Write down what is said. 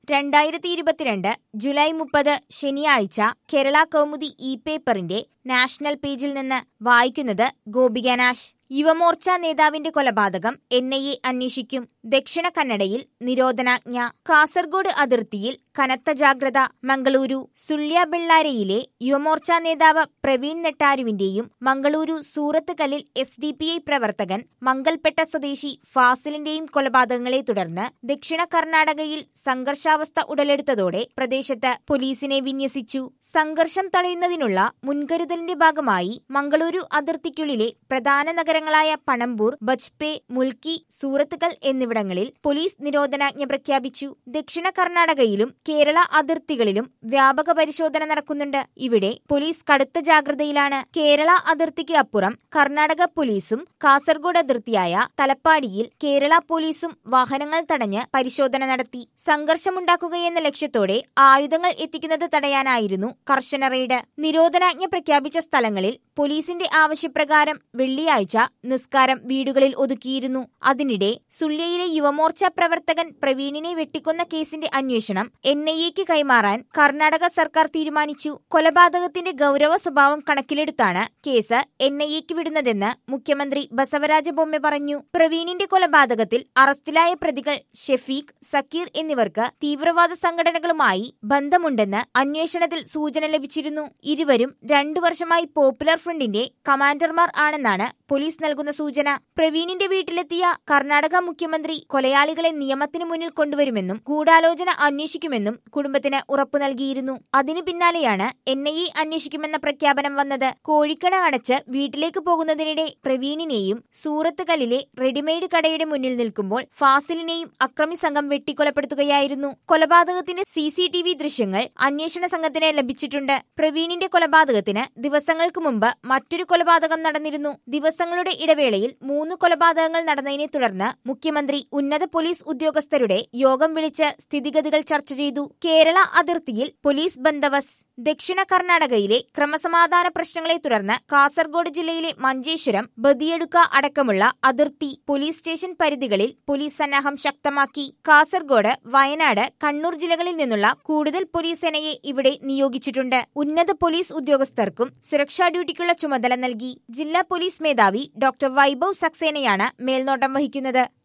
രണ്ടായിരത്തി ഇരുപത്തിരണ്ട് ജൂലൈ മുപ്പത് ശനിയാഴ്ച കേരള കൗമുദി ഇ പേപ്പറിന്റെ നാഷണൽ പേജിൽ നിന്ന് വായിക്കുന്നത് ഗോപിക നാശ് യുവമോർച്ച നേതാവിന്റെ കൊലപാതകം എൻ ഐ എ അന്വേഷിക്കും ദക്ഷിണ കന്നഡയിൽ നിരോധനാജ്ഞ കാസർഗോഡ് അതിർത്തിയിൽ കനത്ത ജാഗ്രത മംഗളൂരു സുള്യ ബെള്ളാരയിലെ യുവമോർച്ച നേതാവ് പ്രവീൺ നെട്ടാരുവിന്റെയും മംഗളൂരു സൂറത്ത് കല്ലിൽ എസ് ഡി പി ഐ പ്രവർത്തകൻ മംഗൽപെട്ട സ്വദേശി ഫാസിലിന്റെയും കൊലപാതകങ്ങളെ തുടർന്ന് ദക്ഷിണ കർണാടകയിൽ സംഘർഷാവസ്ഥ ഉടലെടുത്തതോടെ പ്രദേശത്ത് പോലീസിനെ വിന്യസിച്ചു സംഘർഷം തടയുന്നതിനുള്ള മുൻകരുതലിന്റെ ഭാഗമായി മംഗളൂരു അതിർത്തിക്കുള്ളിലെ പ്രധാന നഗരങ്ങളായ പണമ്പൂർ ബജ്പെ മുൽക്കി സൂറത്തുകൽ എന്നിവിടങ്ങളിൽ പോലീസ് നിരോധനാജ്ഞ പ്രഖ്യാപിച്ചു ദക്ഷിണ കർണാടകയിലും കേരള അതിർത്തികളിലും വ്യാപക പരിശോധന നടക്കുന്നുണ്ട് ഇവിടെ പോലീസ് കടുത്ത ജാഗ്രതയിലാണ് കേരള അതിർത്തിക്ക് അപ്പുറം കർണാടക പോലീസും കാസർഗോഡ് അതിർത്തിയായ തലപ്പാടിയിൽ കേരള പോലീസും വാഹനങ്ങൾ തടഞ്ഞ് പരിശോധന നടത്തി സംഘർഷമുണ്ടാക്കുകയെന്ന ലക്ഷ്യത്തോടെ ആയുധങ്ങൾ എത്തിക്കുന്നത് തടയാനായിരുന്നു കർശന റെയ്ഡ് നിരോധനാജ്ഞ പ്രഖ്യാപിച്ച സ്ഥലങ്ങളിൽ പോലീസിന്റെ ആവശ്യപ്രകാരം വെള്ളിയാഴ്ച നിസ്കാരം വീടുകളിൽ ഒതുക്കിയിരുന്നു അതിനിടെ സുള്ളിയയിലെ യുവമോർച്ച പ്രവർത്തകൻ പ്രവീണിനെ വെട്ടിക്കൊന്ന കേസിന്റെ അന്വേഷണം എൻ ഐ എക്ക് കൈമാറാൻ കർണാടക സർക്കാർ തീരുമാനിച്ചു കൊലപാതകത്തിന്റെ ഗൗരവ സ്വഭാവം കണക്കിലെടുത്താണ് കേസ് എൻ ഐ എക്ക് വിടുന്നതെന്ന് മുഖ്യമന്ത്രി ബസവരാജ ബൊമ്മെ പറഞ്ഞു പ്രവീണിന്റെ കൊലപാതകത്തിൽ അറസ്റ്റിലായ പ്രതികൾ ഷെഫീഖ് സക്കീർ എന്നിവർക്ക് തീവ്രവാദ സംഘടനകളുമായി ബന്ധമുണ്ടെന്ന് അന്വേഷണത്തിൽ സൂചന ലഭിച്ചിരുന്നു ഇരുവരും രണ്ടു വർഷമായി പോപ്പുലർ ഫ്രണ്ടിന്റെ കമാൻഡർമാർ ആണെന്നാണ് പോലീസ് നൽകുന്ന സൂചന പ്രവീണിന്റെ വീട്ടിലെത്തിയ കർണാടക മുഖ്യമന്ത്രി കൊലയാളികളെ നിയമത്തിന് മുന്നിൽ കൊണ്ടുവരുമെന്നും ഗൂഢാലോചന അന്വേഷിക്കുമെന്നും കുടുംബത്തിന് ഉറപ്പു നൽകിയിരുന്നു അതിനു പിന്നാലെയാണ് എൻ ഐ എ അന്വേഷിക്കുമെന്ന പ്രഖ്യാപനം വന്നത് കോഴിക്കട അടച്ച് വീട്ടിലേക്ക് പോകുന്നതിനിടെ പ്രവീണിനെയും സൂറത്ത് കല്ലിലെ റെഡിമെയ്ഡ് കടയുടെ മുന്നിൽ നിൽക്കുമ്പോൾ ഫാസിലിനെയും അക്രമി സംഘം വെട്ടിക്കൊലപ്പെടുത്തുകയായിരുന്നു കൊലപാതകത്തിന്റെ സി സി ടി വി ദൃശ്യങ്ങൾ അന്വേഷണ സംഘത്തിന് ലഭിച്ചിട്ടുണ്ട് പ്രവീണിന്റെ കൊലപാതകത്തിന് ദിവസങ്ങൾക്ക് മുമ്പ് മറ്റൊരു കൊലപാതകം നടന്നിരുന്നു ദിവസങ്ങളുടെ ഇടവേളയിൽ മൂന്ന് കൊലപാതകങ്ങൾ നടന്നതിനെ തുടർന്ന് മുഖ്യമന്ത്രി ഉന്നത പോലീസ് ഉദ്യോഗസ്ഥരുടെ യോഗം വിളിച്ച് സ്ഥിതിഗതികൾ ചർച്ച ചെയ്തു കേരള അതിർത്തിയിൽ പോലീസ് ബന്ദവസ് ദക്ഷിണ കർണാടകയിലെ ക്രമസമാധാന പ്രശ്നങ്ങളെ തുടർന്ന് കാസർഗോഡ് ജില്ലയിലെ മഞ്ചേശ്വരം ബദിയടുക്ക അടക്കമുള്ള അതിർത്തി പോലീസ് സ്റ്റേഷൻ പരിധികളിൽ പോലീസ് സന്നാഹം ശക്തമാക്കി കാസർഗോഡ് വയനാട് കണ്ണൂർ ജില്ലകളിൽ നിന്നുള്ള കൂടുതൽ പോലീസ് സേനയെ ഇവിടെ നിയോഗിച്ചിട്ടുണ്ട് ഉന്നത പോലീസ് ഉദ്യോഗസ്ഥർക്കും സുരക്ഷാ ഡ്യൂട്ടിക്കുള്ള ചുമതല നൽകി ജില്ലാ പോലീസ് മേധാവി ഡോക്ടർ വൈഭവ് സക്സേനയാണ് മേൽനോട്ടം വഹിക്കുന്നത്